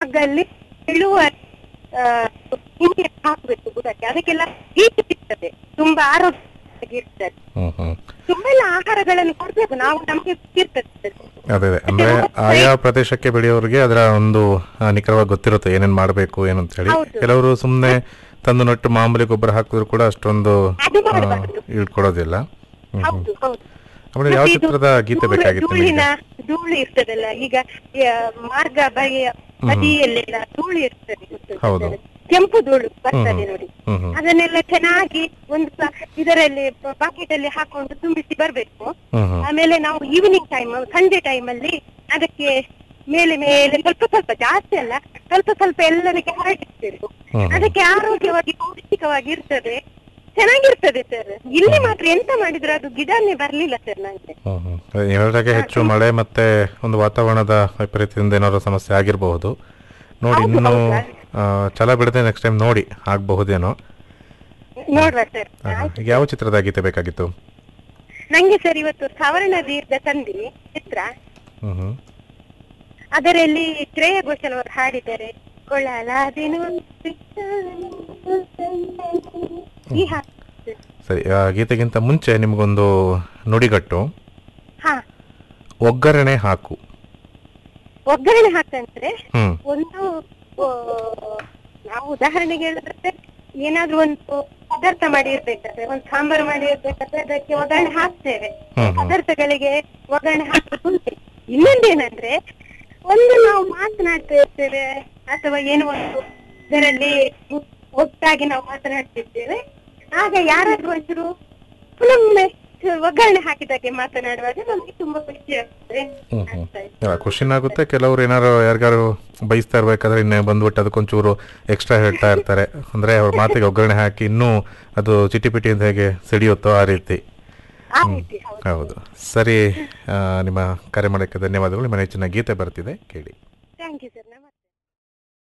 ಆಗಲ್ಲಿ ಇಳುವರಿ ಆ, ಹಿಂಗೆ ಹಾಕ್ಬೇಕು ಬುಡಕ್ಕೆ ಅದಕ್ಕೆಲ್ಲ ಹೀಟ್ ಇರ್ತದೆ ತುಂಬಾ ಆರೋಗ್ಯವಾಗಿರ್ತದೆ ಹ್ಮ್ ಹ್ಮ್ ತುಂಬಾ ಎಲ್ಲ ಆಹಾರಗಳನ್ನು ಕೊಡ್ಬೇಕು ನಾವು ನಮ್ಗೆ ಇರ್ತದೆ ಅದೇ ಅದೇ ಅಂದ್ರೆ ಆಯಾ ಪ್ರದೇಶಕ್ಕೆ ಬೆಳೆಯೋರಿಗೆ ಅದರ ಒಂದು ಆ, ನಿಖರವಾಗಿ ಗೊತ್ತಿರುತ್ತೆ ಏನೇನ್ ಮಾಡಬೇಕು ಏನು ಅಂತ ಹೇಳಿ ಹೌದು. ಕೆಲವರು ಸುಮ್ಮನೆ ತಂದು ನಟ್ಟು ಮಾಮೂಲಿ ಗೊಬ್ಬರ ಹಾಕಿದ್ರು ಕೂಡ ಅಷ್ಟೊಂದು ಅದು ಆ, ಮಾಡಬಾರ್ದು ಇಳ್ಕೊಡೋದಿಲ್ಲ ಹ್ಮ್ ಹ್ಮ್ ಹೌದು ಹೌದು ಆಮೇಲೆ ಯಾವ ಮತ್ತೆ ಇದು ಚಿತ್ರದ ಗೀತೆ ಧೂಳು- ಬೇಕಾಗಿತ್ತು ಧೂಳಿನ ನಿಮಗೆ ಧೂಳು ಇರ್ತದಲ್ಲ ಈಗ ಆ, ಮಾರ್ಗ ಬಗೆಯ ಬದಿಯಲ್ಲೆಲ್ಲ ಧೂಳು ಇರ್ತದೆ ಗೊತ್ತುಂಟಾ ಹೌದು. ಸರ್? ಕೆಂಪು ಧೂಳು ಬರ್ತದೆ ಹ್ಮ್. ನೋಡಿ ಹ್ಮ್ ಹ್ಮ್ ಅದನ್ನೆಲ್ಲ ಚೆನ್ನಾಗಿ ಒಂದು ಸ- ಇದರಲ್ಲಿ ಬಾಕೆಟ್ ಅಲ್ಲಿ ಹಾಕೊಂಡು ತುಂಬಿಸಿ ಬರ್ಬೇಕು ಹ್ಮ್ ಹ್ಮ್ ಆಮೇಲೆ ನಾವು ಈವ್ನಿಂಗ್ ಟೈಮ್ ಸಂಜೆ ಟೈಮ್ ಅಲ್ಲಿ ಅದಕ್ಕೆ ಮೇಲೆ ಮೇಲೆ ಸ್ವಲ್ಪ ಸ್ವಲ್ಪ ಜಾಸ್ತಿ ಅಲ್ಲ ಸ್ವಲ್ಪ ಸ್ವಲ್ಪ ಎಲ್ಲರಿಗೆ ಹರಡಿಸ್ಬೇಕು ಹ್ಮ್ ಹ್ಮ್. ಅದಕ್ಕೆ ಆರೋಗ್ಯವಾಗಿ ಪೌಷ್ಟಿಕವಾಗಿ ಇರ್ತದೆ ಚೆನ್ನಾಗಿರ್ತದೆ ಸರ್ ಇಲ್ಲಿ ಮಾತ್ರ ಎಂತ ಮಾಡಿದ್ರು ಅದು ಗಿಡನೇ ಬರ್ಲಿಲ್ಲ ಸರ್ ನಂಗೆ ಹ್ಮ್ ಹ್ಮ್. ಅದೇ ನೀವು ಹೇಳಿದಾಗೆ ಹೆಚ್ಚು ಮಳೆ ಮತ್ತೆ ಒಂದು ವಾತಾವರಣದ ವೈಪರೀತ್ಯದಿಂದ ಏನಾದ್ರು ಸಮಸ್ಯೆ ಆಗಿರಬಹುದು ನೋಡಿ ಹೌದು, ಇನ್ನು ಹೌದು. ಆ, ಛಲ ಬಿಡದೆ ನೆಕ್ಸ್ಟ್ ಟೈಮ್ ನೋಡಿ ಆಗಬಹುದೇನೋ ನೋಡ್ವಾ ಸರ್ ಈಗ ಯಾವ ಚಿತ್ರದ ಗೀತೆ ಬೇಕಾಗಿತ್ತು ನಂಗೆ ಸರ್ ಇವತ್ತು ಸವರ್ಣ ದೀರ್ಘ ತಂದಿ ಚಿತ್ರ ಹ್ಮ್ ಹ್ಮ್ ಅದರಲ್ಲಿ ಶ್ರೇಯ ಘೋಷಲ್ ಅವರು ಹಾಡಿದ್ದಾರೆ ಕೊಳಲಾದೆನು ಈ ಹಾಡು ಸರಿ ಆ ಗೀತೆಗಿಂತ ಮುಂಚೆ ನಿಮಗೊಂದು ನುಡಿಗಟ್ಟು ಹಾ ಒಗ್ಗರಣೆ ಹಾಕು ಒಗ್ಗರಣೆ ಹಾಕಂದ್ರೆ ಹ್ಮ್ ಒಂದು ಆ, ನಾವು ಉದಾಹರಣೆಗೆ ಹೇಳಿದ್ರೆ ಏನಾದ್ರೂ ಒಂದು ಪದಾರ್ಥ ಮಾಡಿ ಇರ್ಬೇಕಾದ್ರೆ ಒಂದು ಸಾಂಬಾರು ಮಾಡಿ ಇರ್ಬೇಕಾದ್ರೆ ಅದಕ್ಕೆ ಒಗ್ಗರಣೆ ಹಾಕ್ತೇವೆ ಹ್ಮ್ ಹ್ಮ್. ಪದಾರ್ಥಗಳಿಗೆ ಒಗ್ಗರಣೆ ಹಾಕಬೇಕು ಉಂಟು ಇನ್ನೊಂದೇನಂದ್ರೆ ಒಂದು ನಾವು ಮಾತನಾಡ್ತಾ ಇರ್ತೇವೆ ಅಥವಾ ಏನೋ ಒಂದು ಇದರಲ್ಲಿ ಒಟ್ಟಾಗಿ ನಾವು ಮಾತನಾಡ್ತಿರ್ತೇವೆ ಆಗ ಯಾರಾದ್ರೂ ಒಂಚೂರು ಒಮ್ಮೆ ಒಗ್ಗರಣೆ ಹಾಕಿದಾಗೆ ಮಾತನಾಡುವಾಗ ನಮ್ಗೆ ತುಂಬಾ ಖುಷಿ ಆಗ್ತದೆ ಹ್ಮ್ ಹ್ಮ್ ಆಗ್ತಾ ಇದೆ. ಇಲ್ಲ, ಖುಷಿನಾಗುತ್ತೆ ಕೆಲವರು ಏನಾರು ಯಾರಿಗಾರು ಬಯಸ್ತಾ ಇರ್ಬೇಕಾದ್ರೆ ಇನ್ನೇ ಬಂದ್ಬಿಟ್ಟು ಅದಕ್ಕೊಂಚೂರು ಎಕ್ಸ್ಟ್ರಾ ಹೇಳ್ತಾ ಇರ್ತಾರೆ ಅಂದ್ರೆ ಅವ್ರ ಮಾತಿಗೆ ಒಗ್ಗರಣೆ ಹಾಕಿ ಇನ್ನೂ ಅದು ಚಿಟಿಪಿಟಿ ಅಂತ ಹೇಗೆ ಸಿಡಿಯುತ್ತೋ ಆ ರೀತಿ ಆ ರೀತಿ ಹೌದು ಹೌದು ಸರಿ ಆ, ನಿಮ್ಮ ಕರೆ ಮಾಡೋಕ್ಕೆ ಧನ್ಯವಾದಗಳು ನಿಮ್ಮ ನೆಚ್ಚಿನ ಗೀತೆ ಬರ್ತಿದೆ ಕೇಳಿ ಥ್ಯಾಂಕ್ ಯು ಸರ್